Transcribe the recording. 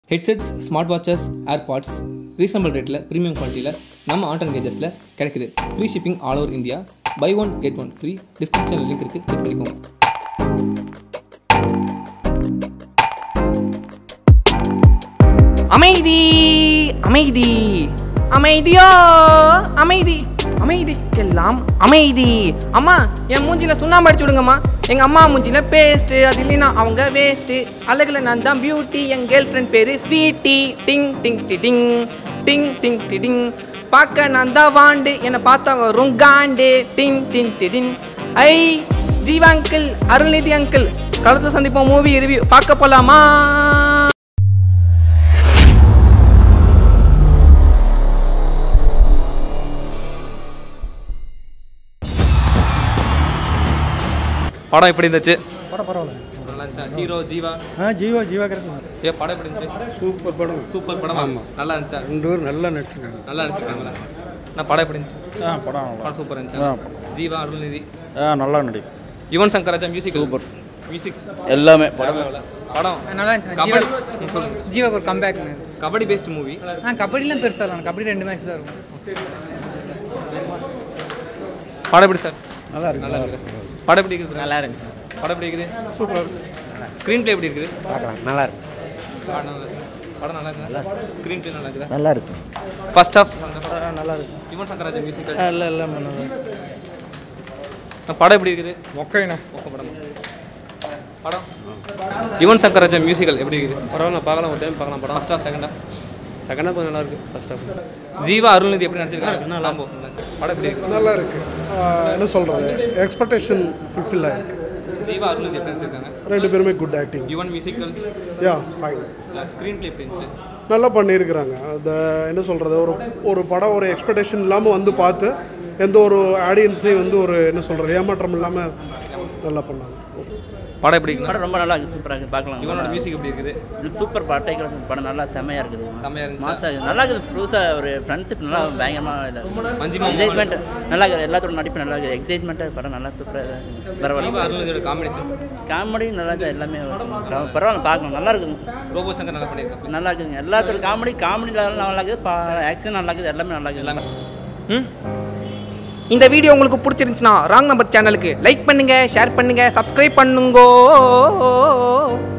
Headsets smart watches AirPods reasonable ரேட்டில் premium குவாலிட்டியில் நம்ம ஆண்டன் கேஜஸில் கிடைக்குது free shipping all over India buy one get one free description link இருக்குது செக் பண்ணிக்கோங்க அமைதி அமைதி அமைதியோ அமைதி அமைதிக்கெல்லாம் அமைதி அம்மா என் மூஞ்சில சுண்ணாம்பு அடிச்சு விடுங்கம்மா எங்கள் அம்மா மூஞ்சில பேஸ்ட்டு அது இல்லைன்னா அவங்க வேஸ்ட்டு அழகில் நான் தான் பியூட்டி என் கேர்ள் ஃப்ரெண்ட் பேர் ஸ்வீட்டி டிங் டிங் டி டிங் டிங் டிங் டி டிங் பார்க்க நான் தான் வாண்டு என்னை பார்த்தா வரும் காண்டு டிங் டிங் டி டிங் ஐ ஜீவா அங்கிள் அருள்நிதி அங்கிள் களத்தை சந்திப்போம் மூவி ரிவ்யூ பார்க்க போலாமா படம் எப்படி இருந்துச்சு படம் பரவாயில்ல நல்லா இருந்துச்சா ஹீரோ ஜீவா ஆ ஜீவா ஜீவா கரெக்ட் ஏ படம் எப்படி இருந்துச்சு சூப்பர் படம் சூப்பர் படமா நல்லா இருந்துச்சா ரெண்டு பேரும் நல்லா நடிச்சிருக்காங்க நல்லா நடிச்சிருக்காங்களா நான் படம் எப்படி இருந்துச்சு ஆ படம் படம் சூப்பர் இருந்துச்சா ஜீவா அருள்நிதி ஆ நல்லா நடிக்கும் Yuvan Shankar Raja music super musics எல்லாமே படம் படம் நல்லா இருந்துச்சு கபடி ஜீவா ஜீவாக்கு ஒரு கம்பேக் கபடி பேஸ்ட் மூவி ஆ கபடிலாம் பெருசாக இல்லை கபடி ரெண்டு மேட்ச் தான் இருக்கும் படம் எப்படி சார் நல்லா இருக்கு நல்லா இருக்குது படம் எப்படி இருக்குது நல்லா இருந்துச்சு படம் எப்படி இருக்குது சூப்பராக ஸ்க்ரீன் ப்ளே எப்படி இருக்குது பார்க்கலாம் நல்லா இருக்கு படம் நல்லா இருக்குது படம் நல்லா இருக்குதா ஸ்க்ரீன் ப்ளே நல்லா இருக்குதா நல்லா இருக்கு ஃபர்ஸ்ட் ஆஃப் நல்லா இருக்கு யுவன் சங்கர் ராஜா மியூசிக் இல்லை இல்லை நல்லா படம் எப்படி இருக்குது மொக்கைண்ணா மொக்க படம் படம் யுவன் சங்கர் ராஜா மியூசிக்கல் எப்படி இருக்குது பரவாயில்ல பார்க்கலாம் ஒரு டைம் பார்க்கலாம் படம் ஃபர்ஸ்ட் ஆஃப் செகண்ட் ஆஃப் செகண்டாக கொஞ்சம் நல்லா இருக்கு ஃபர்ஸ்ட் ஆஃப் ஜீவா அருள்நிதி எப்படி நடிச்சிருக்காங்க காம்போ படம் எப்படி இருக்கு நல்லா இருக்கு ஆஹ் என்ன சொல்கிறது எக்ஸ்பெக்டேஷன் ஃபுல்ஃபில் ஆயிருக்கு ஜீவா அருள்நிதி எப்படி நடிச்சிருக்காங்க ரெண்டு பேருமே good acting Yuvan musical yeah fine screenplay எப்படி இருந்துச்சு நல்லா பண்ணியிருக்கிறாங்க அந்த என்ன சொல்கிறது ஒரு ஒரு படம் ஒரு எக்ஸ்பெக்டேஷன் இல்லாமல் வந்து பார்த்து எந்த ஒரு ஆடியன்ஸையும் வந்து ஒரு என்ன சொல்கிறது ஏமாற்றம் இல்லாமல் நல்லா பண்ணாங்க படம் எப்படி இருக்குண்ணா படம் ரொம்ப நல்லா இருக்குது சூப்பராக இருக்குது பார்க்கலாம் யுவனோட மியூசிக் எப்படி இருக்குது இது சூப்பர் பாட்டை படம் நல்லா செம்மையாக இருக்குது செம்மையா இருந்துச்சா? மாசா இருக்குது நல்லா இருக்குது புதுசாக ஒரு ஃப்ரெண்ட்ஷிப் நல்லா பயங்கரமாக மஞ்சிமா இதாக எக்ஸைட்மெண்ட் நல்லா இருக்குது எல்லாத்தோட நடிப்பு நல்லா இருக்குது எக்ஸைட்மெண்ட்டு படம் நல்லா சூப்பராக இருக்குது ஜீவா பரவாயில்ல அருள்நிதியோட காம்பினேஷன் காமெடி நல்லா இருக்குது எல்லாமே பரவாயில்ல பார்க்கலாம் நல்லா இருக்குது ரோபோ சங்கர் நல்லா பண்ணியிருக்காங்க நல்லா இருக்குதுங்க எல்லாத்தோட காமெடி காமெடி நல்லா இருக்குது ஆக்ஷன் நல்லா இருக்குது எல்லாமே நல்லா இருக்குது எல்லாமே ம் இந்த வீடியோ உங்களுக்கு பிடிச்சிருந்துச்சுன்னா ராங் நம்பர் சேனலுக்கு லைக் பண்ணுங்க ஷேர் பண்ணுங்க சப்ஸ்கிரைப் பண்ணுங்கோ